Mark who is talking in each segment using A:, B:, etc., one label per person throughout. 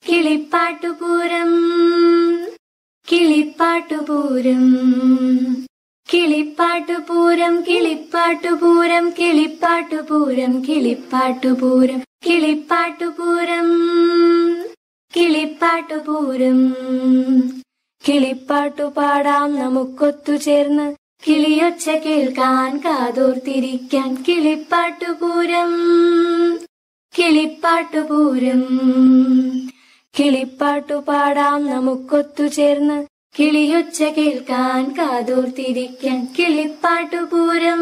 A: കിളിപ്പാട്ടുപൂരം കിളിപ്പാട്ടുപൂരം കിളിപ്പാട്ടുപൂരം കിളിപ്പാട്ടുപൂരം കിളിപ്പാട്ടുപൂരം കിളിപ്പാട്ടുപൂരം കിളിപ്പാട്ടുപൂരം കിളിപ്പാട്ടുപൂരം കിളിപ്പാട്ടു പാടാം നമുക്കൊത്തുചേർന്ന് കിളിയൊച്ച കേൾക്കാൻ കാതോർത്തിരിക്കാൻ കിളിപ്പാട്ടുപൂരം കിളിപ്പാട്ടുപൂരം കിളിപ്പാട്ടു പാടാം നമുക്കൊത്തുചേർന്ന് കിളിയൊച്ച കേൾക്കാൻ കാതോർത്തിരിക്കാൻ കിളിപ്പാട്ടുപൂരം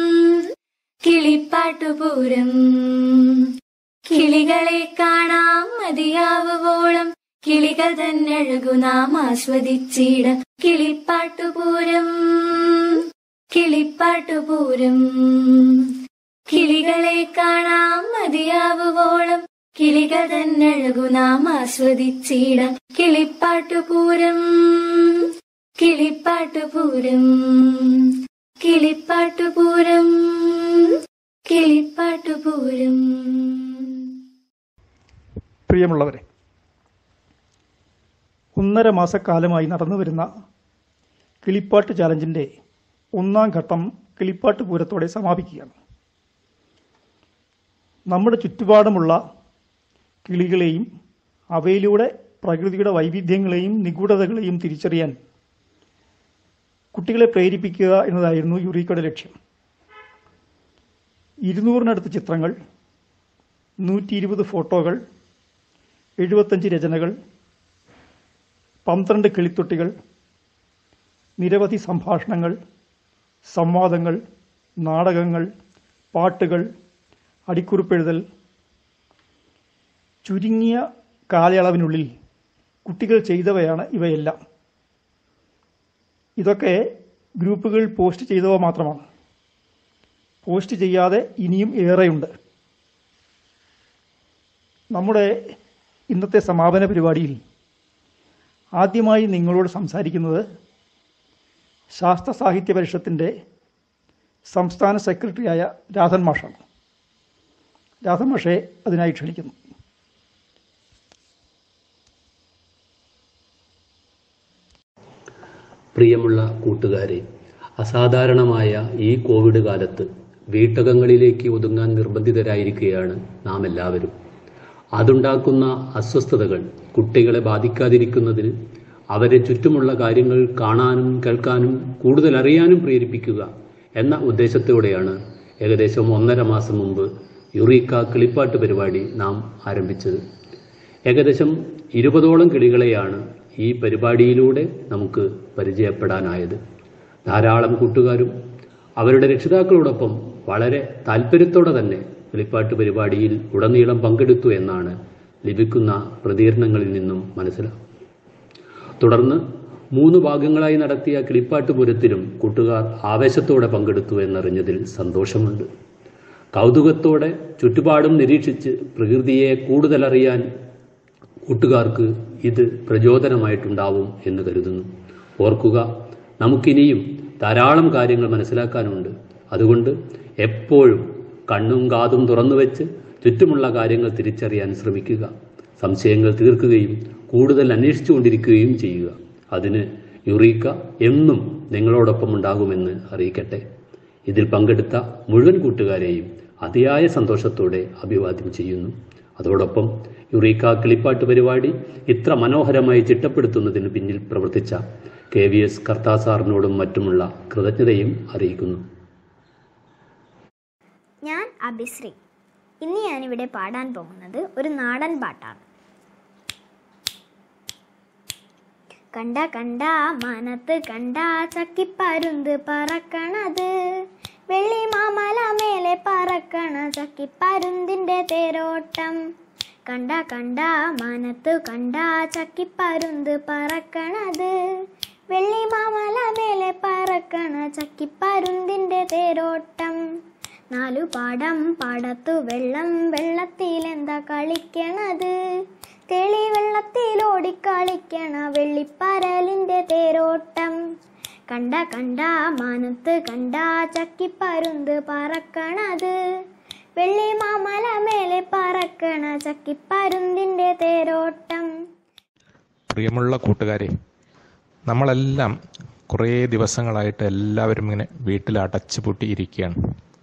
A: കിളിപ്പാട്ടുപൂരം കിളികളെ കാണാം മതിയാവുവോളം കിളികൾ തന്നഴകു നാം ആസ്വദിച്ചിടം കിളിപ്പാട്ടുപൂരം കിളിപ്പാട്ടുപൂരം കിളികളെ കാണാം മതിയാവുവോളം കിളികൾ തന്നഴകു നാം ആസ്വദിച്ചിടം കിളിപ്പാട്ടുപൂരം കിളിപ്പാട്ടുപൂരം കിളിപ്പാട്ടുപൂരം കിളിപ്പാട്ടുപൂരം
B: പ്രിയമുള്ളവരെ ഒന്നര മാസക്കാലമായി നടന്നുവരുന്ന കിളിപ്പാട്ട് ചാലഞ്ചിൻ്റെ ഒന്നാം ഘട്ടം കിളിപ്പാട്ട് പൂരത്തോടെ സമാപിക്കുകയാണ് നമ്മുടെ ചുറ്റുപാടുമുള്ള കിളികളെയും അവയിലൂടെ പ്രകൃതിയുടെ വൈവിധ്യങ്ങളെയും നിഗൂഢതകളെയും തിരിച്ചറിയാൻ കുട്ടികളെ പ്രേരിപ്പിക്കുക എന്നതായിരുന്നു യുറീക്കയുടെ ലക്ഷ്യം ഇരുന്നൂറിനടുത്ത് ചിത്രങ്ങൾ നൂറ്റി ഇരുപത് ഫോട്ടോകൾ എഴുപത്തഞ്ച് രചനകൾ പന്ത്രണ്ട് കിളിത്തൊട്ടികൾ നിരവധി സംഭാഷണങ്ങൾ സംവാദങ്ങൾ നാടകങ്ങൾ പാട്ടുകൾ അടിക്കുറിപ്പെഴുതൽ ചുരുങ്ങിയ കാലയളവിനുള്ളിൽ കുട്ടികൾ ചെയ്തവയാണ് ഇവയെല്ലാം ഇതൊക്കെ ഗ്രൂപ്പുകളിൽ പോസ്റ്റ് ചെയ്തവ മാത്രമാണ് പോസ്റ്റ് ചെയ്യാതെ ഇനിയും ഏറെയുണ്ട് നമ്മുടെ ഇന്നത്തെ സമാപന പരിപാടിയിൽ ആദ്യമായി നിങ്ങളോട് സംസാരിക്കുന്നത് ശാസ്ത്ര സാഹിത്യ പരിഷത്തിൻ്റെ സംസ്ഥാന സെക്രട്ടറിയായ രാധൻ മാഷാണ് രാധൻ മാഷെ അതിനായി ക്ഷണിക്കുന്നു
C: പ്രിയമുള്ള കൂട്ടുകാരെ അസാധാരണമായ ഈ കോവിഡ് കാലത്ത് വീട്ടകങ്ങളിലേക്ക് ഒതുങ്ങാൻ നിർബന്ധിതരായിരിക്കുകയാണ് നാം എല്ലാവരും അതുണ്ടാക്കുന്ന അസ്വസ്ഥതകൾ കുട്ടികളെ ബാധിക്കാതിരിക്കുന്നതിന് അവരെ ചുറ്റുമുള്ള കാര്യങ്ങൾ കാണാനും കേൾക്കാനും കൂടുതൽ അറിയാനും പ്രേരിപ്പിക്കുക എന്ന ഉദ്ദേശത്തോടെയാണ് ഏകദേശം ഒന്നര മാസം മുമ്പ് യുറീക്ക കിളിപ്പാട്ട് പരിപാടി നാം ആരംഭിച്ചത് ഏകദേശം ഇരുപതോളം കിളികളെയാണ് ഈ പരിപാടിയിലൂടെ നമുക്ക് പരിചയപ്പെടാനായത് ധാരാളം കൂട്ടുകാരും അവരുടെ രക്ഷിതാക്കളോടൊപ്പം വളരെ താല്പര്യത്തോടെ തന്നെ കിളിപ്പാട്ട് പരിപാടിയിൽ ഉടനീളം പങ്കെടുത്തു എന്നാണ് ലഭിക്കുന്ന പ്രതികരണങ്ങളിൽ നിന്നും മനസ്സിലാവും തുടർന്ന് മൂന്ന് ഭാഗങ്ങളായി നടത്തിയ കിളിപ്പാട്ട് പൂരത്തിലും കൂട്ടുകാർ ആവേശത്തോടെ പങ്കെടുത്തു എന്നറിഞ്ഞതിൽ സന്തോഷമുണ്ട് കൗതുകത്തോടെ ചുറ്റുപാടും നിരീക്ഷിച്ച് പ്രകൃതിയെ കൂടുതലറിയാൻ കൂട്ടുകാർക്ക് ഇത് പ്രചോദനമായിട്ടുണ്ടാവും എന്ന് കരുതുന്നു ഓർക്കുക നമുക്കിനിയും ധാരാളം കാര്യങ്ങൾ മനസ്സിലാക്കാനുണ്ട് അതുകൊണ്ട് എപ്പോഴും കണ്ണും കാതും തുറന്നു വെച്ച് ചുറ്റുമുള്ള കാര്യങ്ങൾ തിരിച്ചറിയാൻ ശ്രമിക്കുക സംശയങ്ങൾ തീർക്കുകയും കൂടുതൽ അന്വേഷിച്ചുകൊണ്ടിരിക്കുകയും ചെയ്യുക അതിന് യുറീക്ക എന്നും നിങ്ങളോടൊപ്പം ഉണ്ടാകുമെന്ന് അറിയിക്കട്ടെ ഇതിൽ പങ്കെടുത്ത മുഴുവൻ കൂട്ടുകാരെയും അതിയായ സന്തോഷത്തോടെ അഭിവാദ്യം ചെയ്യുന്നു അതോടൊപ്പം യുറീക്ക കിളിപ്പാട്ട് പരിപാടി ഇത്ര മനോഹരമായി ചിട്ടപ്പെടുത്തുന്നതിന് പിന്നിൽ പ്രവർത്തിച്ച കെ വി എസ് കർത്താസാറിനോടും മറ്റുമുള്ള കൃതജ്ഞതയും അറിയിക്കുന്നു
D: ഞാൻ അഭിശ്രീ ഇന്ന് ഞാനിവിടെ പാടാൻ പോകുന്നത് ഒരു നാടൻ പാട്ടാണ് കണ്ട കണ്ട മനത്ത് കണ്ട ചക്കിപ്പരുന്ത് പറക്കണത് വെള്ളി മാമല മേലെ പറക്കണ ചക്കിപ്പരുന്തിന്റെ തേരോട്ടം കണ്ട കണ്ട മനത്ത് കണ്ട ചക്കിപ്പരുന്ത് പറക്കണത് വെള്ളി മാമല മേലെ പറക്കണ ചക്കിപ്പരുന്തിന്റെ തേരോട്ടം നാലു പാടം പാടത്തു വെള്ളം വെള്ളത്തിലെന്താ കളിക്കണത് തെളി വെള്ളത്തിലോടി കളിക്കണ വെള്ളിപ്പരലിന്റെ തേരോട്ടം കണ്ട കണ്ട മാനത്ത് കണ്ട ചക്കിപ്പരുന്ത് പറക്കണത് വെള്ളി മാമല മേലെ പറക്കണ ചക്കിപ്പരുന്തിന്റെ തേരോട്ടം
E: പ്രിയമുള്ള കൂട്ടുകാരെ നമ്മളെല്ലാം കുറേ ദിവസങ്ങളായിട്ട് എല്ലാവരും ഇങ്ങനെ വീട്ടിൽ അടച്ചു പൂട്ടിയിരിക്കുകയാണ്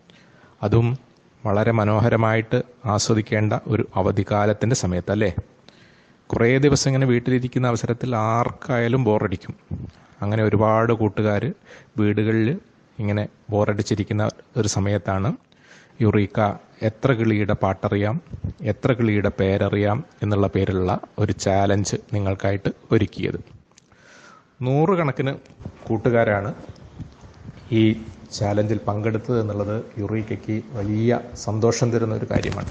E: അതും വളരെ മനോഹരമായിട്ട് ആസ്വദിക്കേണ്ട ഒരു അവധിക്കാലത്തിൻ്റെ സമയത്തല്ലേ കുറേ ദിവസം ഇങ്ങനെ വീട്ടിലിരിക്കുന്ന അവസരത്തിൽ ആർക്കായാലും ബോറടിക്കും അങ്ങനെ ഒരുപാട് കൂട്ടുകാർ വീടുകളിൽ ഇങ്ങനെ ബോറടിച്ചിരിക്കുന്ന ഒരു സമയത്താണ് യുറീക്ക എത്ര കിളിയുടെ പാട്ടറിയാം എത്ര കിളിയുടെ പേരറിയാം എന്നുള്ള പേരിലുള്ള ഒരു ചാലഞ്ച് നിങ്ങൾക്കായിട്ട് ഒരുക്കിയത് നൂറുകണക്കിന് കൂട്ടുകാരാണ് ഈ ചാലഞ്ചിൽ പങ്കെടുത്തത് എന്നുള്ളത് യുറീക്കയ്ക്ക് വലിയ സന്തോഷം തരുന്ന ഒരു കാര്യമാണ്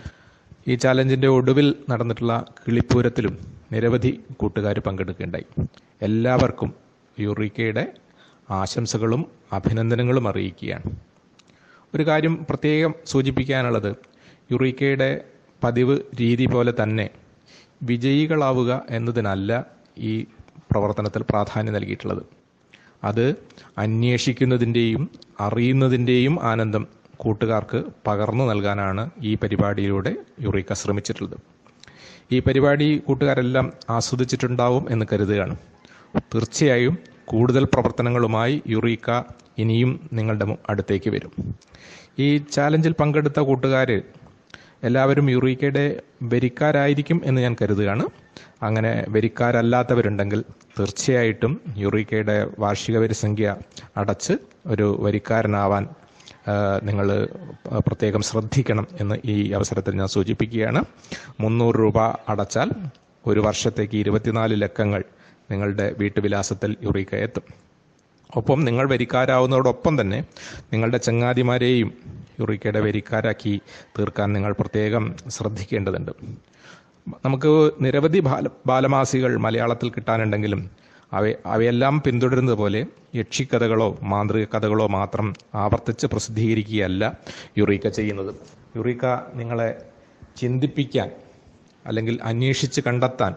E: ഈ ചാലഞ്ചിൻ്റെ ഒടുവിൽ നടന്നിട്ടുള്ള കിളിപ്പൂരത്തിലും നിരവധി കൂട്ടുകാർ പങ്കെടുക്കുകയുണ്ടായി എല്ലാവർക്കും യുറീക്കയുടെ ആശംസകളും അഭിനന്ദനങ്ങളും അറിയിക്കുകയാണ് ഒരു കാര്യം പ്രത്യേകം സൂചിപ്പിക്കാനുള്ളത് യുറീക്കയുടെ പതിവ് രീതി പോലെ തന്നെ വിജയികളാവുക എന്നതിനല്ല ഈ പ്രവർത്തനത്തിൽ പ്രാധാന്യം നൽകിയിട്ടുള്ളത് അത് അന്വേഷിക്കുന്നതിൻ്റെയും അറിയുന്നതിൻ്റെയും ആനന്ദം കൂട്ടുകാർക്ക് പകർന്നു നൽകാനാണ് ഈ പരിപാടിയിലൂടെ യുറീക്ക ശ്രമിച്ചിട്ടുള്ളത് ഈ പരിപാടി കൂട്ടുകാരെല്ലാം ആസ്വദിച്ചിട്ടുണ്ടാവും എന്ന് കരുതുകയാണ് തീർച്ചയായും കൂടുതൽ പ്രവർത്തനങ്ങളുമായി യുറീക്ക ഇനിയും നിങ്ങളുടെ മു- അടുത്തേക്ക് വരും ഈ ചാലഞ്ചിൽ പങ്കെടുത്ത കൂട്ടുകാർ എല്ലാവരും യുറീക്കയുടെ വരിക്കാരായിരിക്കും എന്ന് ഞാൻ കരുതുകയാണ് അങ്ങനെ വരിക്കാരല്ലാത്തവരുണ്ടെങ്കിൽ തീർച്ചയായിട്ടും യുറീക്കയുടെ വാർഷിക വരിസംഖ്യ അടച്ച് ഒരു വരിക്കാരനാവാൻ നിങ്ങൾ പ്രത്യേകം ശ്രദ്ധിക്കണം എന്ന് ഈ അവസരത്തിൽ ഞാൻ സൂചിപ്പിക്കുകയാണ് മുന്നൂറ് രൂപ അടച്ചാൽ ഒരു വർഷത്തേക്ക് ഇരുപത്തിനാല് ലക്കങ്ങൾ നിങ്ങളുടെ വീട്ടുവിലാസത്തിൽ യുറീക്ക എത്തും ഒപ്പം നിങ്ങൾ വരിക്കാരാവുന്നതോടൊപ്പം തന്നെ നിങ്ങളുടെ ചങ്ങാതിമാരെയും യുറീക്കയുടെ വരിക്കാരാക്കി തീർക്കാൻ നിങ്ങൾ പ്രത്യേകം ശ്രദ്ധിക്കേണ്ടതുണ്ട് നമുക്ക് നിരവധി ബാല ബാലമാസികൾ മലയാളത്തിൽ കിട്ടാനുണ്ടെങ്കിലും അവ അവയെല്ലാം പിന്തുടരുന്നത് പോലെ യക്ഷിക്കഥകളോ മാന്ത്രിക കഥകളോ മാത്രം ആവർത്തിച്ച് പ്രസിദ്ധീകരിക്കുകയല്ല യുറീക്ക ചെയ്യുന്നത് യുറീക്ക നിങ്ങളെ ചിന്തിപ്പിക്കാൻ അല്ലെങ്കിൽ അന്വേഷിച്ച് കണ്ടെത്താൻ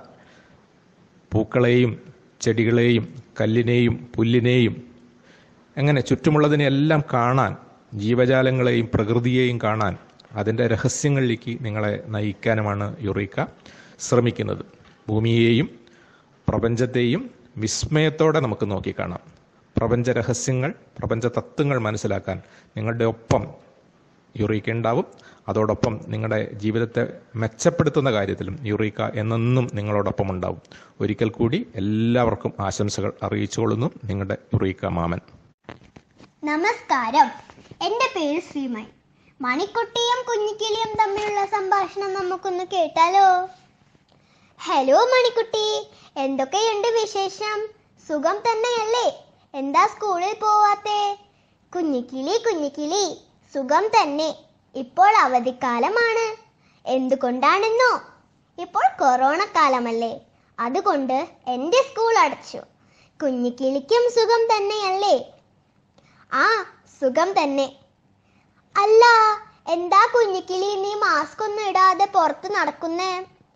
E: പൂക്കളെയും ചെടികളെയും കല്ലിനെയും പുല്ലിനെയും അങ്ങനെ ചുറ്റുമുള്ളതിനെല്ലാം കാണാൻ ജീവജാലങ്ങളെയും പ്രകൃതിയെയും കാണാൻ അതിൻ്റെ രഹസ്യങ്ങളിലേക്ക് നിങ്ങളെ നയിക്കാനുമാണ് യുറീക്ക ശ്രമിക്കുന്നത് ഭൂമിയെയും പ്രപഞ്ചത്തെയും വിസ്മയത്തോടെ നമുക്ക് നോക്കിക്കാണാം പ്രപഞ്ച രഹസ്യങ്ങൾ പ്രപഞ്ച തത്വങ്ങൾ മനസ്സിലാക്കാൻ നിങ്ങളുടെ ഒപ്പം യുറീക്ക ഉണ്ടാവും അതോടൊപ്പം നിങ്ങളുടെ ജീവിതത്തെ മെച്ചപ്പെടുത്തുന്ന കാര്യത്തിലും യുറീക്ക എന്നെന്നും നിങ്ങളോടൊപ്പം ഉണ്ടാവും ഒരിക്കൽ കൂടി എല്ലാവർക്കും ആശംസകൾ അറിയിച്ചുകൊള്ളുന്നു നിങ്ങളുടെ യുറീക്ക മാമൻ
D: നമസ്കാരം എൻ്റെ പേര് ശ്രീമൈ മണിക്കുട്ടിയും കുഞ്ഞിക്കിളിയും തമ്മിലുള്ള സംഭാഷണം നമുക്കൊന്ന് കേട്ടാലോ ഹലോ മണിക്കുട്ടി എന്തൊക്കെയുണ്ട് വിശേഷം സുഖം തന്നെയല്ലേ എന്താ സ്കൂളിൽ പോവാത്തെ കുഞ്ഞിക്കിളി കുഞ്ഞിക്കിളി സുഖം തന്നെ ഇപ്പോൾ അവധിക്കാലമാണ് എന്തുകൊണ്ടാണെന്നോ ഇപ്പോൾ കൊറോണ കാലമല്ലേ അതുകൊണ്ട് എൻ്റെ സ്കൂൾ അടച്ചു കുഞ്ഞിക്കിളിക്കും സുഖം തന്നെയല്ലേ ആ സുഖം തന്നെ അല്ല എന്താ കുഞ്ഞിക്കിളി നീ മാസ്ക് ഒന്നും ഇടാതെ പുറത്ത് നടക്കുന്നേ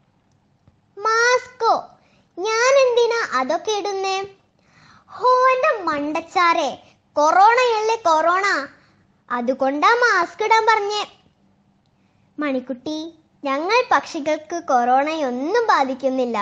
D: മാസ്കോ ഞാൻ എന്തിനാ അതൊക്കെ ഇടുന്നേ ഹോ എന്റെ മണ്ടച്ചാരെ കൊറോണയല്ലേ കൊറോണ അതുകൊണ്ടാ മാസ്ക് ഇടാൻ പറഞ്ഞേ മണിക്കുട്ടി ഞങ്ങൾ പക്ഷികൾക്ക് കൊറോണയൊന്നും ബാധിക്കുന്നില്ല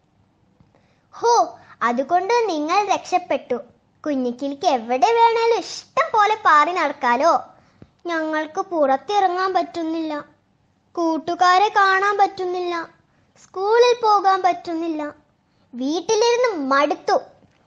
D: ഹോ അതുകൊണ്ട് നിങ്ങൾ രക്ഷപ്പെട്ടു കുഞ്ഞിക്കിളിക്ക് എവിടെ വേണേലും ഇഷ്ടം പോലെ പാറി നടക്കാലോ ഞങ്ങൾക്ക് പുറത്തിറങ്ങാൻ പറ്റുന്നില്ല കൂട്ടുകാരെ കാണാൻ പറ്റുന്നില്ല സ്കൂളിൽ പോകാൻ പറ്റുന്നില്ല വീട്ടിലിരുന്ന് മടുത്തു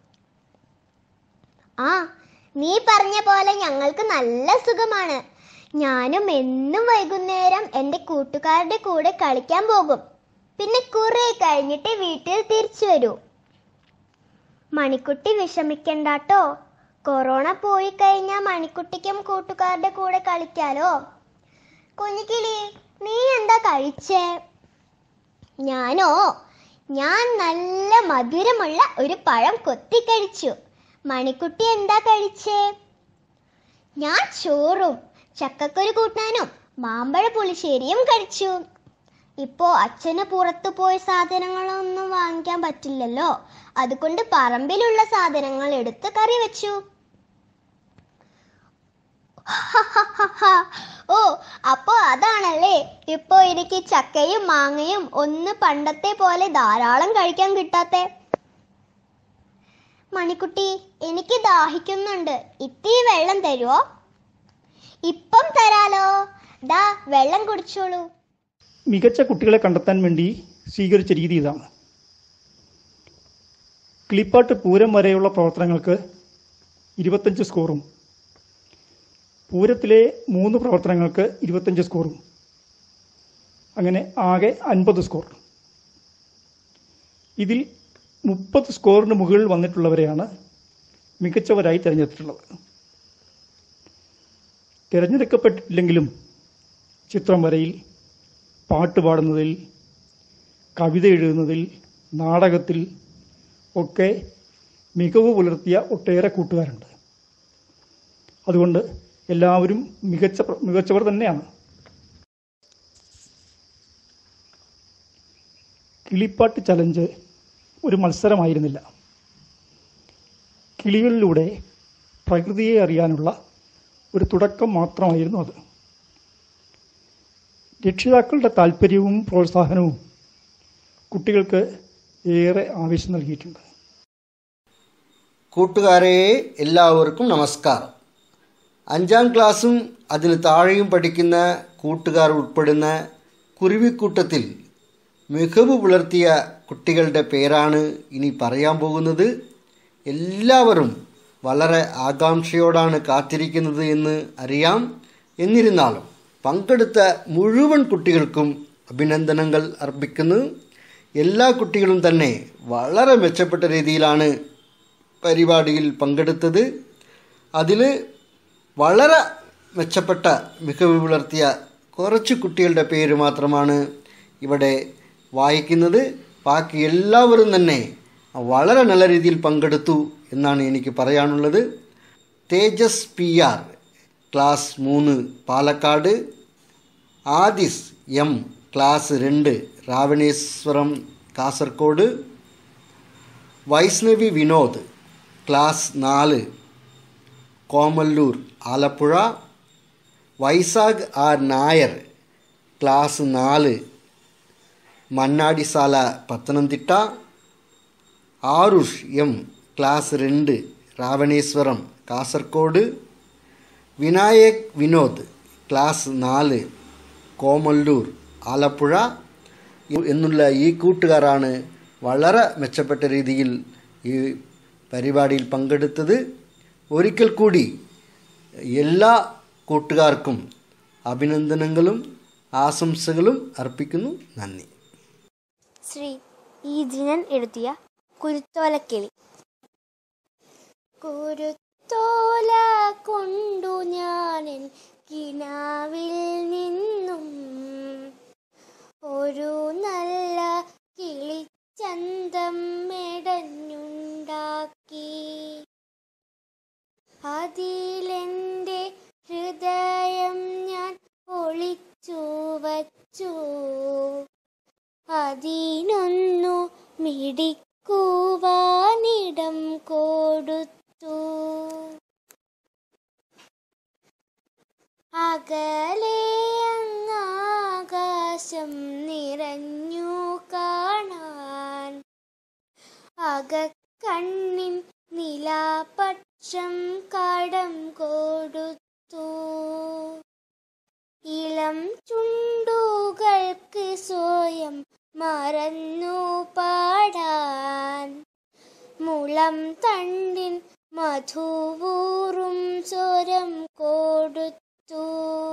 D: ആ നീ പറഞ്ഞ പോലെ ഞങ്ങൾക്ക് നല്ല സുഖമാണ് ഞാനും എന്നും വൈകുന്നേരം എൻ്റെ കൂട്ടുകാരുടെ കൂടെ കളിക്കാൻ പോകും പിന്നെ കുറെ കഴിഞ്ഞിട്ട് വീട്ടിൽ തിരിച്ചു വരൂ മണിക്കുട്ടി വിഷമിക്കണ്ടാട്ടോ കൊറോണ പോയി കഴിഞ്ഞാൽ മണിക്കുട്ടിക്കും കൂട്ടുകാരുടെ കൂടെ കളിക്കാലോ കുഞ്ഞിക്കിളി നീ എന്താ കഴിച്ചേ ഞാനോ ഞാൻ നല്ല മധുരമുള്ള ഒരു പഴം കൊത്തിക്കഴിച്ചു മണിക്കുട്ടി എന്താ കഴിച്ചേ ഞാൻ ചോറും ചക്കക്കുരു കൂട്ടാനും മാമ്പഴ പുളിശ്ശേരിയും കഴിച്ചു ഇപ്പോ അച്ഛന് പുറത്തു പോയി സാധനങ്ങളൊന്നും വാങ്ങിക്കാൻ പറ്റില്ലല്ലോ അതുകൊണ്ട് പറമ്പിലുള്ള സാധനങ്ങൾ എടുത്ത് കറി വെച്ചു ഓ അപ്പോ അതാണല്ലേ ഇപ്പൊ എനിക്ക് ചക്കയും മാങ്ങയും ഒന്ന് പണ്ടത്തെ പോലെ ധാരാളം കഴിക്കാൻ കിട്ടാത്തെ മണിക്കുട്ടി എനിക്ക് ദാഹിക്കുന്നുണ്ട് ഇത്തിരി വെള്ളം തരുവോ ഇപ്പം തരാലോ ദാ വെള്ളം കുടിച്ചോളൂ
B: മികച്ച കുട്ടികളെ കണ്ടെത്താൻ വേണ്ടി സ്വീകരിച്ച രീതി ഇതാണ് കിളിപ്പാട്ട് പൂരം വരെയുള്ള പ്രവർത്തനങ്ങൾക്ക് ഇരുപത്തഞ്ച് സ്കോറും പൂരത്തിലെ മൂന്ന് പ്രവർത്തനങ്ങൾക്ക് ഇരുപത്തഞ്ച് സ്കോറും അങ്ങനെ ആകെ അൻപത് സ്കോർ ഇതിൽ മുപ്പത് സ്കോറിന് മുകളിൽ വന്നിട്ടുള്ളവരെയാണ് മികച്ചവരായി തിരഞ്ഞെടുത്തിട്ടുള്ളത് തിരഞ്ഞെടുക്കപ്പെട്ടിട്ടില്ലെങ്കിലും ചിത്രം വരയിൽ പാട്ട് പാടുന്നതിൽ കവിത എഴുതുന്നതിൽ നാടകത്തിൽ ഒക്കെ മികവ് പുലർത്തിയ ഒട്ടേറെ കൂട്ടുകാരുണ്ട് അതുകൊണ്ട് എല്ലാവരും മികച്ച മികച്ചവർ തന്നെയാണ് കിളിപ്പാട്ട് ചലഞ്ച് ഒരു മത്സരമായിരുന്നില്ല കിളികളിലൂടെ പ്രകൃതിയെ അറിയാനുള്ള ഒരു തുടക്കം മാത്രമായിരുന്നു അത് രക്ഷിതാക്കളുടെ താല്പര്യവും പ്രോത്സാഹനവും കുട്ടികൾക്ക് ഏറെ ആവേശം നൽകിയിട്ടുണ്ട്
F: കൂട്ടുകാരെ എല്ലാവർക്കും നമസ്കാരം അഞ്ചാം ക്ലാസ്സും അതിന് താഴെയും പഠിക്കുന്ന കൂട്ടുകാർ ഉൾപ്പെടുന്ന കുരുവിക്കൂട്ടത്തിൽ മികവ് പുലർത്തിയ കുട്ടികളുടെ പേരാണ് ഇനി പറയാൻ പോകുന്നത് എല്ലാവരും വളരെ ആകാംക്ഷയോടാണ് കാത്തിരിക്കുന്നത് എന്ന് അറിയാം എന്നിരുന്നാലും പങ്കെടുത്ത മുഴുവൻ കുട്ടികൾക്കും അഭിനന്ദനങ്ങൾ അർപ്പിക്കുന്നു എല്ലാ കുട്ടികളും തന്നെ വളരെ മെച്ചപ്പെട്ട രീതിയിലാണ് പരിപാടിയിൽ പങ്കെടുത്തത് അതിൽ വളരെ മെച്ചപ്പെട്ട മികവ് പുലർത്തിയ കുറച്ച് കുട്ടികളുടെ പേര് മാത്രമാണ് ഇവിടെ വായിക്കുന്നത് ബാക്കി എല്ലാവരും തന്നെ വളരെ നല്ല രീതിയിൽ പങ്കെടുത്തു എന്നാണ് എനിക്ക് പറയാനുള്ളത് തേജസ് പി ആർ ക്ലാസ് മൂന്ന് പാലക്കാട് ആദിസ് എം ക്ലാസ് രണ്ട് രാവണേശ്വരം കാസർഗോഡ് വൈഷ്ണവി വിനോദ് ക്ലാസ് നാല് കോമല്ലൂർ ആലപ്പുഴ വൈശാഖ് ആർ നായർ ക്ലാസ് നാല് മണ്ണാടിസാല പത്തനംതിട്ട ആരുഷ് എം ക്ലാസ് രണ്ട് രാവണേശ്വരം കാസർഗോഡ് വിനായക് വിനോദ് ക്ലാസ് നാല് കോമല്ലൂർ ആലപ്പുഴ എന്നുള്ള ഈ കൂട്ടുകാരാണ് വളരെ മെച്ചപ്പെട്ട രീതിയിൽ ഈ പരിപാടിയിൽ പങ്കെടുത്തത് ഒരിക്കൽ കൂടി എല്ലാ കൂട്ടുകാർക്കും അഭിനന്ദനങ്ങളും ആശംസകളും അർപ്പിക്കുന്നു നന്ദി
D: ശ്രീ ഈ ജിനൻ എഴുതിയ കുരുത്തോലക്കിളി കുരുത്തോല കൊണ്ടു ഞാനൻ കിനാവിൽ നിന്നും ഒരു നല്ല കിളിച്ചന്തം മെടഞ്ഞുണ്ടാക്കി അതിലെന്റെ ഹൃദയം ഞാൻ ഒളിച്ചു വച്ചു അതിനൊന്നു മിടിക്കുവാനിടം കൊടുത്തു അകലെ അങ്ങാകാശം നിറഞ്ഞു കാണാൻ അകക്കണ്ണിൻ നിലാപക്ഷം കടം കൊടുത്തു ഇളം ചുണ്ടുകൾക്ക് സ്വയം മറന്നു പാടാൻ മുളം തണ്ടിൻ മധുവൂറും സ്വരം കൊടുത്തു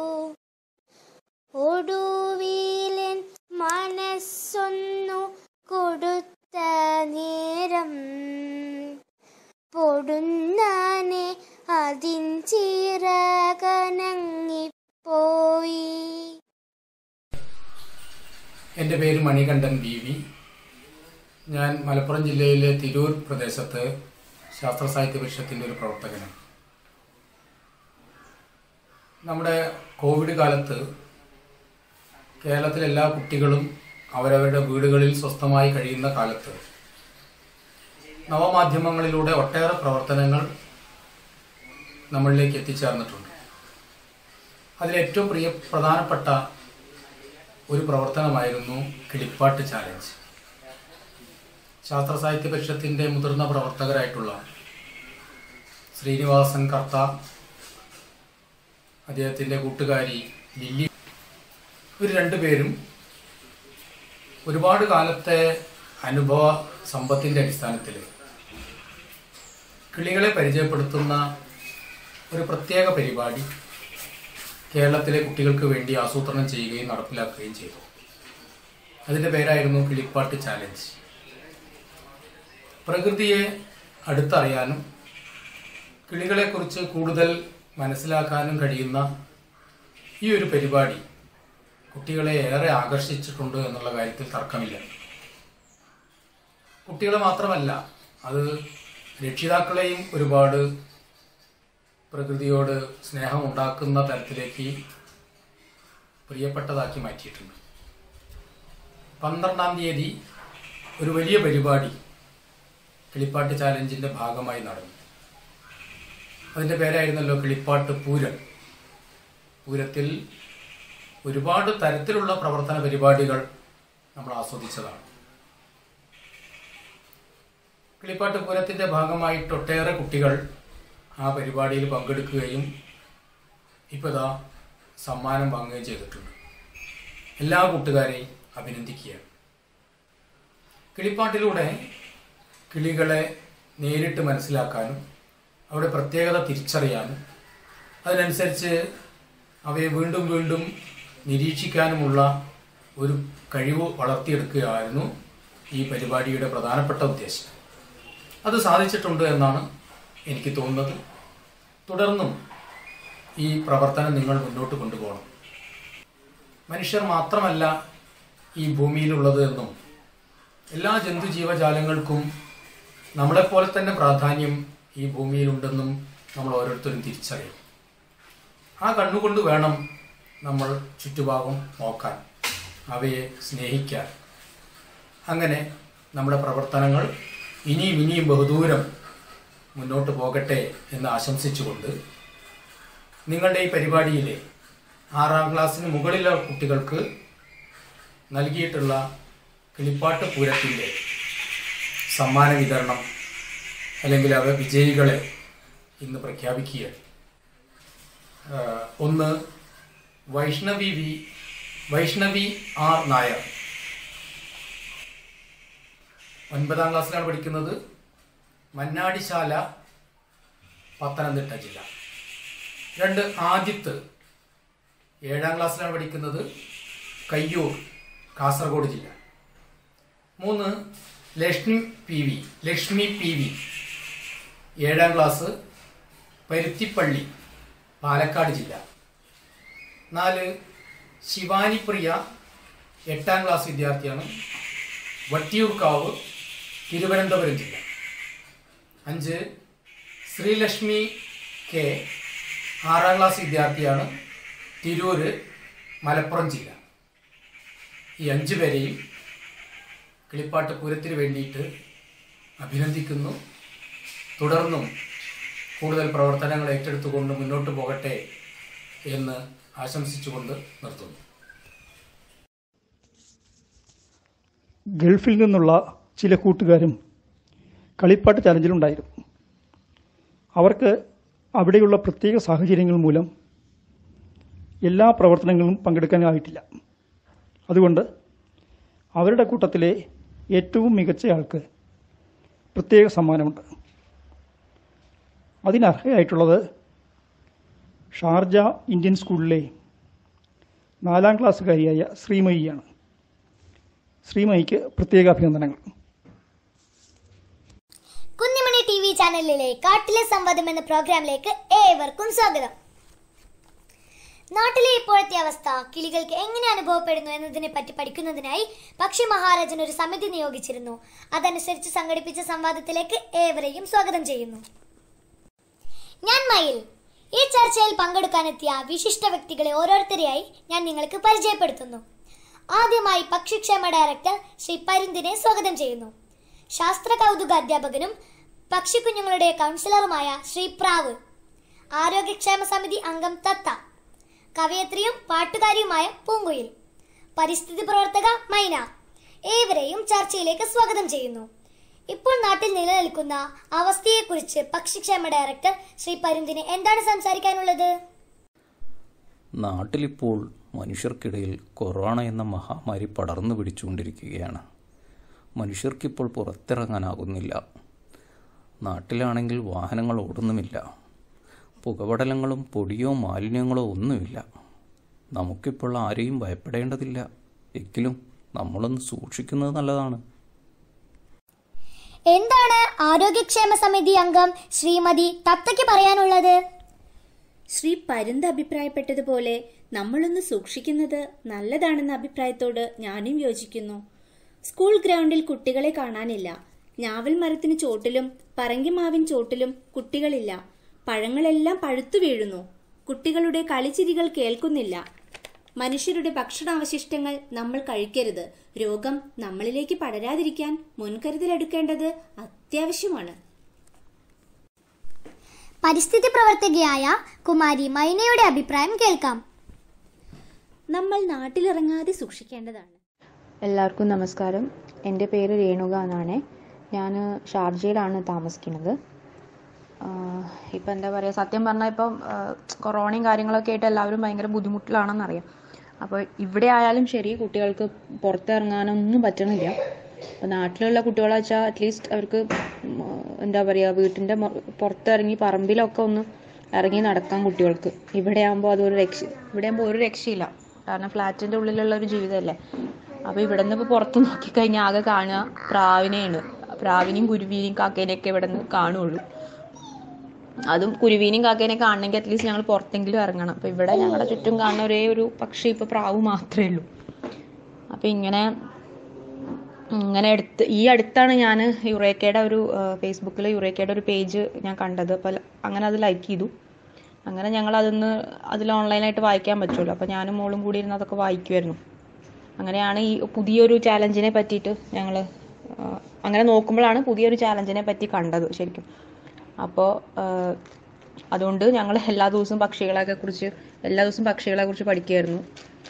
D: ഒടുവിലൻ മനസ്സൊന്നു കൊടുത്ത നേരം പൊടുന്നാനെ അതിൻ ചിറകനങ്ങിപ്പോയി
G: എൻ്റെ പേര് മണികണ്ഠൻ ബി വി ഞാൻ മലപ്പുറം ജില്ലയിലെ തിരൂർ പ്രദേശത്ത് ശാസ്ത്ര സാഹിത്യ പരിഷത്തിൻ്റെ ഒരു പ്രവർത്തകനാണ് നമ്മുടെ കോവിഡ് കാലത്ത് കേരളത്തിലെ എല്ലാ കുട്ടികളും അവരവരുടെ വീടുകളിൽ സ്വസ്ഥമായി കഴിയുന്ന കാലത്ത് നവമാധ്യമങ്ങളിലൂടെ ഒട്ടേറെ പ്രവർത്തനങ്ങൾ നമ്മളിലേക്ക് എത്തിച്ചേർന്നിട്ടുണ്ട് അതിലേറ്റവും പ്രിയ പ്രധാനപ്പെട്ട ഒരു പ്രവർത്തനമായിരുന്നു കിളിപ്പാട്ട് ചാലഞ്ച് ശാസ്ത്ര സാഹിത്യ പരിഷത്തിൻ്റെ മുതിർന്ന പ്രവർത്തകരായിട്ടുള്ള ശ്രീനിവാസൻ കർത്ത അദ്ദേഹത്തിൻ്റെ കൂട്ടുകാരി ലില്ലി ഇവർ രണ്ടുപേരും ഒരുപാട് കാലത്തെ അനുഭവ സമ്പത്തിൻ്റെ അടിസ്ഥാനത്തിൽ കിളികളെ പരിചയപ്പെടുത്തുന്ന ഒരു പ്രത്യേക പരിപാടി കേരളത്തിലെ കുട്ടികൾക്ക് വേണ്ടി ആസൂത്രണം ചെയ്യുകയും നടപ്പിലാക്കുകയും ചെയ്തു അതിൻ്റെ പേരായിരുന്നു കിളിപ്പാട്ട് ചാലഞ്ച് പ്രകൃതിയെ അടുത്തറിയാനും കിളികളെക്കുറിച്ച് കൂടുതൽ മനസ്സിലാക്കാനും കഴിയുന്ന ഈ ഒരു പരിപാടി കുട്ടികളെ ഏറെ ആകർഷിച്ചിട്ടുണ്ട് എന്നുള്ള കാര്യത്തിൽ തർക്കമില്ല കുട്ടികളെ മാത്രമല്ല അത് രക്ഷിതാക്കളെയും ഒരുപാട് പ്രകൃതിയോട് സ്നേഹം ഉണ്ടാക്കുന്ന തരത്തിലേക്ക് പ്രിയപ്പെട്ടതാക്കി മാറ്റിയിട്ടുണ്ട് പന്ത്രണ്ടാം തീയതി ഒരു വലിയ പരിപാടി കിളിപ്പാട്ട് ചാലഞ്ചിന്റെ ഭാഗമായി നടന്നു അതിന്റെ പേരായിരുന്നല്ലോ കിളിപ്പാട്ട് പൂരം പൂരത്തിൽ ഒരുപാട് തരത്തിലുള്ള പ്രവർത്തന പരിപാടികൾ നമ്മൾ ആസ്വദിച്ചതാണ് കിളിപ്പാട്ട് പൂരത്തിന്റെ ഭാഗമായിട്ട് ഒട്ടേറെ കുട്ടികൾ ആ പരിപാടിയിൽ പങ്കെടുക്കുകയും ഇപ്പോൾ ഇതാ സമ്മാനം വാങ്ങുകയും ചെയ്തിട്ടുണ്ട് എല്ലാ കൂട്ടുകാരെയും അഭിനന്ദിക്കുകയാണ് കിളിപ്പാട്ടിലൂടെ കിളികളെ നേരിട്ട് മനസ്സിലാക്കാനും അവരുടെ പ്രത്യേകത തിരിച്ചറിയാനും അതിനനുസരിച്ച് അവയെ വീണ്ടും വീണ്ടും നിരീക്ഷിക്കാനുമുള്ള ഒരു കഴിവ് വളർത്തിയെടുക്കുകയായിരുന്നു ഈ പരിപാടിയുടെ പ്രധാനപ്പെട്ട ഉദ്ദേശം അത് സാധിച്ചിട്ടുണ്ട് എന്നാണ് എനിക്ക് തോന്നുന്നത് തുടർന്നും ഈ പ്രവർത്തനം നിങ്ങൾ മുന്നോട്ട് കൊണ്ടുപോകണം മനുഷ്യർ മാത്രമല്ല ഈ ഭൂമിയിലുള്ളത് എന്നും എല്ലാ ജന്തുജീവജാലങ്ങൾക്കും നമ്മളെപ്പോലെ തന്നെ പ്രാധാന്യം ഈ ഭൂമിയിലുണ്ടെന്നും നമ്മൾ ഓരോരുത്തരും തിരിച്ചറിയും ആ കണ്ണുകൊണ്ട് വേണം നമ്മൾ ചുറ്റുഭാഗം നോക്കാൻ അവയെ സ്നേഹിക്കാൻ അങ്ങനെ നമ്മുടെ പ്രവർത്തനങ്ങൾ ഇനിയും ഇനിയും ബഹുദൂരം മുന്നോട്ട് പോകട്ടെ എന്ന് ആശംസിച്ചുകൊണ്ട് നിങ്ങളുടെ ഈ പരിപാടിയിലെ ആറാം ക്ലാസ്സിന് മുകളിലുള്ള കുട്ടികൾക്ക് നൽകിയിട്ടുള്ള കിളിപ്പാട്ട് പൂരത്തിൻ്റെ സമ്മാന വിതരണം അല്ലെങ്കിൽ അവ വിജയികളെ ഇന്ന് പ്രഖ്യാപിക്കുകയാണ് ആഹ് ഒന്ന് വൈഷ്ണവി വി വൈഷ്ണവി ആർ നായർ ഒൻപതാം ക്ലാസ്സിലാണ് പഠിക്കുന്നത് മന്നാടിശാല പത്തനംതിട്ട ജില്ല രണ്ട് ആദിത്ത് ഏഴാം ക്ലാസ്സിലാണ് പഠിക്കുന്നത് കയ്യൂർ കാസർഗോഡ് ജില്ല മൂന്ന് Lakshmi P V Lakshmi P V ഏഴാം ക്ലാസ് പരുത്തിപ്പള്ളി പാലക്കാട് ജില്ല നാല് ശിവാനി പ്രിയ എട്ടാം ക്ലാസ് വിദ്യാർത്ഥിയാണ് വട്ടിയൂർക്കാവ് തിരുവനന്തപുരം ജില്ല അഞ്ച് ശ്രീലക്ഷ്മി കെ ആറാം ക്ലാസ് വിദ്യാർത്ഥിയാണ് തിരൂര് മലപ്പുറം ജില്ല ഈ അഞ്ചു പേരെയും കിളിപ്പാട്ട് പൂരത്തിന് വേണ്ടിയിട്ട് അഭിനന്ദിക്കുന്നു തുടർന്നും കൂടുതൽ പ്രവർത്തനങ്ങൾ ഏറ്റെടുത്തുകൊണ്ട് മുന്നോട്ട് പോകട്ടെ എന്ന് ആശംസിച്ചുകൊണ്ട് നിർത്തുന്നു
B: ഗൾഫിൽ നിന്നുള്ള ചില കൂട്ടുകാരും കളിപ്പാട്ട് ചലഞ്ചിലുണ്ടായിരുന്നു അവർക്ക് അവിടെയുള്ള പ്രത്യേക സാഹചര്യങ്ങൾ മൂലം എല്ലാ പ്രവർത്തനങ്ങളും പങ്കെടുക്കാനായിട്ടില്ല അതുകൊണ്ട് അവരുടെ കൂട്ടത്തിലെ ഏറ്റവും മികച്ചയാൾക്ക് പ്രത്യേക സമ്മാനമുണ്ട് അതിനർഹയായിട്ടുള്ളത് ഷാർജ ഇന്ത്യൻ സ്കൂളിലെ നാലാം ക്ലാസ്സുകാരിയായ ശ്രീമയിയാണ് ശ്രീമയിക്ക് പ്രത്യേക അഭിനന്ദനങ്ങൾ
D: കുഞ്ഞുമണി ടി വി ചാനലിലെ കാട്ടിലെ സംവാദം എന്ന പ്രോഗ്രാമിലേക്ക് ഏവർക്കും സ്വാഗതം നാട്ടിലെ ഇപ്പോഴത്തെ അവസ്ഥ കിളികൾക്ക് എങ്ങനെ അനുഭവപ്പെടുന്നു എന്നതിനെ പറ്റി പഠിക്കുന്നതിനായി പക്ഷി മഹാരാജൻ ഒരു സമിതി നിയോഗിച്ചിരുന്നു അതനുസരിച്ച് സംഘടിപ്പിച്ച സംവാദത്തിലേക്ക് ഏവരെയും സ്വാഗതം ചെയ്യുന്നു ഞാൻ മയിൽ ഈ ചർച്ചയിൽ പങ്കെടുക്കാനെത്തിയ വിശിഷ്ട വ്യക്തികളെ ഓരോരുത്തരെയായി ഞാൻ നിങ്ങൾക്ക് പരിചയപ്പെടുത്തുന്നു ആദ്യമായി പക്ഷിക്ഷേമ ഡയറക്ടർ ശ്രീ പരിന്തിനെ സ്വാഗതം ചെയ്യുന്നു ശാസ്ത്ര കൗതുക അധ്യാപകനും പക്ഷിക്കുഞ്ഞുങ്ങളുടെ കൗൺസിലറുമായ ശ്രീ പ്രാവ് ആരോഗ്യക്ഷേമ സമിതി അംഗം തത്ത
H: കവയത്രിയും പാട്ടുകാരിയുമായ പൂങ്കുയിൽ പരിസ്ഥിതി പ്രവർത്തക മൈന ഏവരെയും ചർച്ചയിലേക്ക് സ്വാഗതം ചെയ്യുന്നു ഇപ്പോൾ നാട്ടിൽ നിലനിൽക്കുന്ന അവസ്ഥയെക്കുറിച്ച് പക്ഷിക്ഷേമ ഡയറക്ടർ ശ്രീ പരുന്തിന് എന്താണ് സംസാരിക്കാനുള്ളത്
I: നാട്ടിലിപ്പോൾ മനുഷ്യർക്കിടയിൽ കൊറോണ എന്ന മഹാമാരി പടർന്നു പിടിച്ചുകൊണ്ടിരിക്കുകയാണ് മനുഷ്യർക്കിപ്പോൾ പുറത്തിറങ്ങാനാകുന്നില്ല നാട്ടിലാണെങ്കിൽ വാഹനങ്ങൾ ഓടുന്നുമില്ല പുകപടലങ്ങളും പൊടിയോ മാലിന്യങ്ങളോ ഒന്നുമില്ല നമുക്കിപ്പോൾ ആരെയും ഭയപ്പെടേണ്ടതില്ല എങ്കിലും നമ്മളൊന്ന് സൂക്ഷിക്കുന്നത് നല്ലതാണ്
H: എന്താണ് ആരോഗ്യക്ഷേമ സമിതി അംഗം ശ്രീമതി തത്തയ്ക്ക് പറയാനുള്ളത്
J: ശ്രീ പരുന്ത് അഭിപ്രായപ്പെട്ടതുപോലെ നമ്മളൊന്ന് സൂക്ഷിക്കുന്നത് നല്ലതാണെന്ന അഭിപ്രായത്തോട് ഞാനും യോജിക്കുന്നു സ്കൂൾ ഗ്രൗണ്ടിൽ കുട്ടികളെ കാണാനില്ല ഞാവൽ മരത്തിന് ചോട്ടിലും പറങ്കിമാവിൻ ചോട്ടിലും കുട്ടികളില്ല പഴങ്ങളെല്ലാം പഴുത്തു വീഴുന്നു കുട്ടികളുടെ കളിച്ചിരികൾ കേൾക്കുന്നില്ല മനുഷ്യരുടെ ഭക്ഷണാവശിഷ്ടങ്ങൾ നമ്മൾ കഴിക്കരുത് രോഗം നമ്മളിലേക്ക് പടരാതിരിക്കാൻ മുൻകരുതലെടുക്കേണ്ടത് അത്യാവശ്യമാണ്
H: പരിസ്ഥിതി പ്രവർത്തകയായ കുമാരി മൈനയുടെ അഭിപ്രായം കേൾക്കാം
J: നമ്മൾ നാട്ടിലിറങ്ങാതെ സൂക്ഷിക്കേണ്ടതാണ്
K: എല്ലാവർക്കും നമസ്കാരം എൻ്റെ പേര് രേണുക എന്നാണ് ഞാൻ ഷാർജയിലാണ് താമസിക്കുന്നത് ഇപ്പം എന്താ പറയുക സത്യം പറഞ്ഞാൽ ഇപ്പം കൊറോണയും കാര്യങ്ങളൊക്കെ ആയിട്ട് എല്ലാവരും ഭയങ്കര ബുദ്ധിമുട്ടിലാണെന്നറിയാം അപ്പോൾ ഇവിടെ ആയാലും ശരി കുട്ടികൾക്ക് പുറത്തിറങ്ങാനൊന്നും പറ്റണില്ല അപ്പോൾ നാട്ടിലുള്ള കുട്ടികളെ വെച്ചാൽ അറ്റ്ലീസ്റ്റ് അവർക്ക് എന്താ പറയുക വീട്ടിൻ്റെ പുറത്തിറങ്ങി പറമ്പിലൊക്കെ ഒന്ന് ഇറങ്ങി നടക്കാൻ കുട്ടികൾക്ക് ഇവിടെ ആകുമ്പോൾ അതൊരു രക്ഷ ഇവിടെ ആകുമ്പോൾ ഒരു രക്ഷയില്ല കാരണം ഫ്ലാറ്റിൻ്റെ ഉള്ളിലുള്ള ഒരു ജീവിതമല്ലേ അപ്പോൾ ഇവിടെ നിന്ന് ഇപ്പോൾ പുറത്ത് നോക്കിക്കഴിഞ്ഞാൽ ആകെ കാണുക പ്രാവിനെയാണ് പ്രാവിനെയും കുരുവീനെയും കാക്കേനെയൊക്കെ ഇവിടെ നിന്ന് കാണുള്ളൂ അതും കുരുവീനെയും കാക്കേനെ കാണണമെങ്കിൽ അറ്റ്ലീസ്റ്റ് ഞങ്ങൾ പുറത്തെങ്കിലും ഇറങ്ങണം അപ്പോൾ ഇവിടെ ഞങ്ങളുടെ ചുറ്റും കാണുന്ന ഒരേ ഒരു പക്ഷി ഇപ്പോൾ പ്രാവ് മാത്രമേ ഉള്ളൂ അപ്പോൾ ഇങ്ങനെ ഇങ്ങനെ അടുത്ത് ഈ അടുത്താണ് ഞാൻ യുറേക്കയുടെ ഒരു ഫേസ്ബുക്കിൽ യുറേക്കയുടെ ഒരു പേജ് ഞാൻ കണ്ടത് അപ്പോൾ അങ്ങനെ അത് ലൈക്ക് ചെയ്തു അങ്ങനെ ഞങ്ങൾ അതൊന്ന് അതിൽ ഓൺലൈനായിട്ട് വായിക്കാൻ പറ്റുമല്ലോ അപ്പോൾ ഞാനും മോളും കൂടി ഇരുന്ന് അതൊക്കെ വായിക്കുമായിരുന്നു അങ്ങനെയാണ് ഈ പുതിയൊരു ചാലഞ്ചിനെ പറ്റിയിട്ട് ഞങ്ങൾ അങ്ങനെ നോക്കുമ്പോഴാണ് പുതിയൊരു ചാലഞ്ചിനെ പറ്റി കണ്ടത് ശരിക്കും അപ്പോൾ അതുകൊണ്ട് ഞങ്ങൾ എല്ലാ ദിവസവും പക്ഷികളെ കുറിച്ച് എല്ലാ ദിവസവും പക്ഷികളെ കുറിച്ച് പഠിക്കുമായിരുന്നു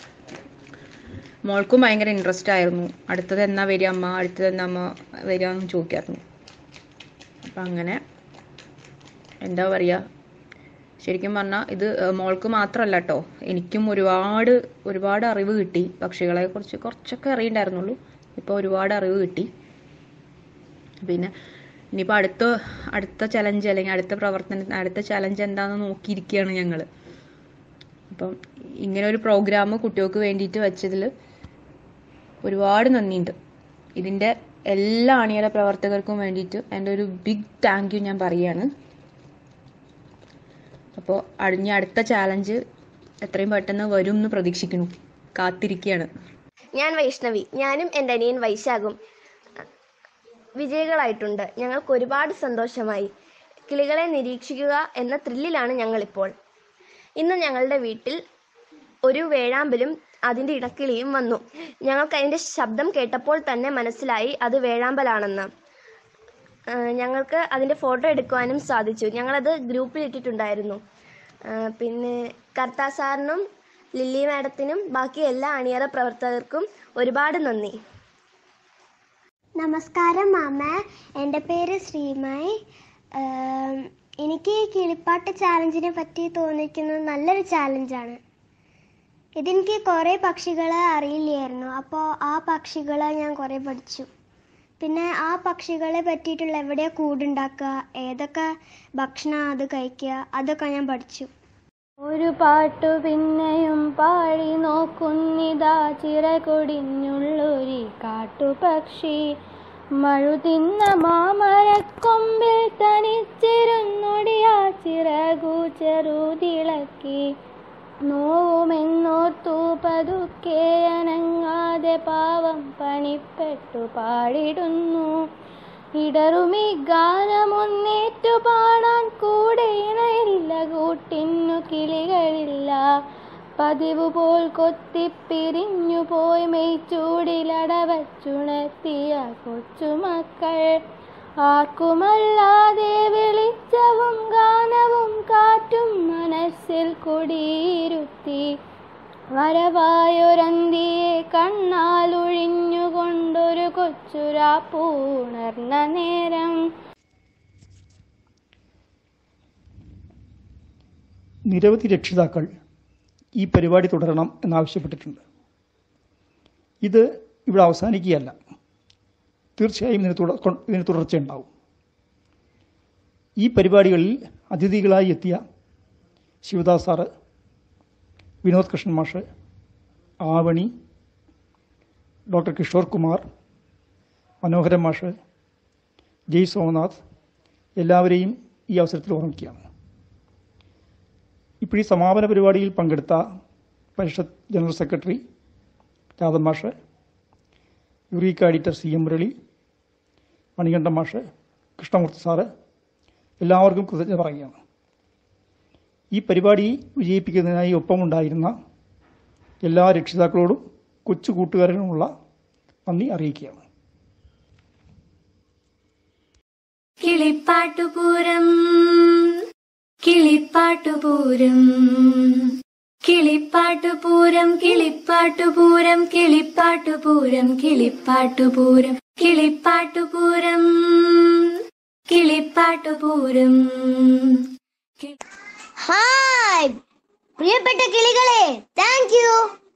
K: മോൾക്കും ഭയങ്കര ഇൻട്രസ്റ്റ് ആയിരുന്നു അടുത്തത് എന്നാ വരിക അമ്മ അടുത്തത് എന്നാ അമ്മ വരിക എന്ന് ചോദിക്കായിരുന്നു അപ്പം അങ്ങനെ എന്താ പറയുക ശരിക്കും പറഞ്ഞാൽ ഇത് മോൾക്ക് മാത്രമല്ല കേട്ടോ എനിക്കും ഒരുപാട് ഒരുപാട് അറിവ് കിട്ടി പക്ഷികളെ കുറിച്ച് കുറച്ചൊക്കെ അറിയണ്ടായിരുന്നുള്ളൂ ഇപ്പോൾ ഒരുപാട് അറിവ് കിട്ടി പിന്നെ ഇനിയിപ്പോൾ അടുത്ത അടുത്ത ചലഞ്ച് അല്ലെങ്കിൽ അടുത്ത പ്രവർത്തന അടുത്ത ചലഞ്ച് എന്താണെന്ന് നോക്കിയിരിക്കുകയാണ് ഞങ്ങൾ അപ്പം ഇങ്ങനെ ഒരു പ്രോഗ്രാം കുട്ടികൾക്ക് വേണ്ടിയിട്ട് വെച്ചതിൽ ഒരുപാട് നന്ദിയുണ്ട് ഇതിൻ്റെ എല്ലാ അണിയറ പ്രവർത്തകർക്കും വേണ്ടിയിട്ട് എൻ്റെ ഒരു ബിഗ് താങ്ക് യു ഞാൻ പറയുകയാണ് അപ്പോൾ അടിഞ്ഞ അടുത്ത ചാലഞ്ച് എത്രയും പെട്ടെന്ന് വരും എന്ന് പ്രതീക്ഷിക്കുന്നു കാത്തിരിക്കുകയാണ്
L: ഞാൻ വൈഷ്ണവി ഞാനും എൻ്റെ അനിയൻ വൈശാഖും വിജയികളായിട്ടുണ്ട് ഞങ്ങൾക്ക് ഒരുപാട് സന്തോഷമായി കിളികളെ നിരീക്ഷിക്കുക എന്ന ത്രില്ലിലാണ് ഞങ്ങളിപ്പോൾ ഇന്ന് ഞങ്ങളുടെ വീട്ടിൽ ഒരു വേഴാമ്പലും അതിൻ്റെ ഇടക്കിളിയും വന്നു ഞങ്ങൾക്ക് അതിൻ്റെ ശബ്ദം കേട്ടപ്പോൾ തന്നെ മനസ്സിലായി അത് വേഴാമ്പലാണെന്ന് ഞങ്ങൾക്ക് അതിൻ്റെ ഫോട്ടോ എടുക്കുവാനും സാധിച്ചു ഞങ്ങളത് ഗ്രൂപ്പിൽ ഇട്ടിട്ടുണ്ടായിരുന്നു പിന്നെ കർത്താ സാറിനും ലില്ലി മാഡത്തിനും ബാക്കി എല്ലാ അണിയറ പ്രവർത്തകർക്കും ഒരുപാട് നന്ദി
D: നമസ്കാരം മാമ എൻ്റെ പേര് ശ്രീമായി എനിക്ക് ഈ കിളിപ്പാട്ട് ചാലഞ്ചിനെ പറ്റി തോന്നിക്കുന്നത് നല്ലൊരു ചാലഞ്ചാണ് ഇതെനിക്ക് കുറേ പക്ഷികളെ അറിയില്ലായിരുന്നു അപ്പോൾ ആ പക്ഷികളെ ഞാൻ കുറേ പഠിച്ചു പിന്നെ ആ പക്ഷികളെ പറ്റിയിട്ടുള്ള എവിടെയാ കൂടുണ്ടാക്കുക ഏതൊക്കെ ഭക്ഷണം അത് കഴിക്കുക അതൊക്കെ ഞാൻ പഠിച്ചു
A: ഒരു പാട്ടു പിന്നെയും പാടി നോക്കുന്നിതാ ചിറകൊടിഞ്ഞുള്ളൊരി കാട്ടുപക്ഷി മഴുതിന്ന മാമരക്കൊമ്പിൽ തനിച്ചിരുന്നൊടിയാ ചിറകു ചെറുതിളക്കി നോവുമെന്നോർത്തു പതുക്കെ അനങ്ങാതെ പാവം പണിപ്പെട്ടു പാടിടുന്നു ഇടറുമി ഗാനമൊന്നേറ്റു പാടാൻ കൂടെ ഇണയില്ല കൂട്ടിന്നു കിളികളില്ല പതിവ് പോൽ കൊത്തിപ്പിരിഞ്ഞു പോയി മെയ്ച്ചൂടിലടവച്ചുണർത്തിയ കൊച്ചുമക്കൾ ആർക്കുമല്ലാതെ വെളിച്ചവും ഗാനവും കാറ്റും മനസ്സിൽ കുടിയിരുത്തി വരവായൊരന്തിയെ കണ്ണാലൊഴിഞ്ഞുകൊണ്ടൊരു കൊച്ചുരാ പൂണർന്ന നേരം
B: നിരവധി രക്ഷിതാക്കൾ ഈ പരിപാടി തുടരണം എന്നാവശ്യപ്പെട്ടിട്ടുണ്ട് ഇത് ഇവിടെ അവസാനിക്കുകയല്ല തീർച്ചയായും ഇതിന് തുട കൊ- ഇതിന് തുടർച്ചയുണ്ടാവും ഈ പരിപാടികളിൽ അതിഥികളായി എത്തിയ ശിവദാസ് സാറ് വിനോദ് കൃഷ്ണൻ മാഷ് ആവണി ഡോക്ടർ കിഷോർ കുമാർ മനോഹരൻ മാഷ് ജയ് സോമനാഥ് എല്ലാവരെയും ഈ അവസരത്തിൽ ഓർമ്മിക്കുകയാണ് ഇപ്പോൾ ഈ സമാപന പരിപാടിയിൽ പങ്കെടുത്ത പരിഷത്ത് ജനറൽ സെക്രട്ടറി രാധൻ മാഷ് Eureka editor C M Murali Manikandan മാഷ് കൃഷ്ണമൂർത്തി സാറ് എല്ലാവർക്കും കൃതജ്ഞത പറയുകയാണ് ഈ പരിപാടി വിജയിപ്പിക്കുന്നതിനായി ഒപ്പമുണ്ടായിരുന്ന എല്ലാ രക്ഷിതാക്കളോടും കൊച്ചു കൂട്ടുകാരനുമുള്ള നന്ദി അറിയിക്കുകയാണ്
M: കിളിപ്പാട്ടുപൂരം കിളിപ്പാട്ടുപൂരം കിളിപ്പാട്ടുപൂരം കിളിപ്പാട്ടുപൂരം കിളിപ്പാട്ടുപൂരം കിളിപ്പാട്ടുപൂരം കിളിപ്പാട്ടുപൂരം കിളിപ്പാട്ടുപൂരം
D: ഹായ് പ്രിയപ്പെട്ട കിളികളെ താങ്ക് യു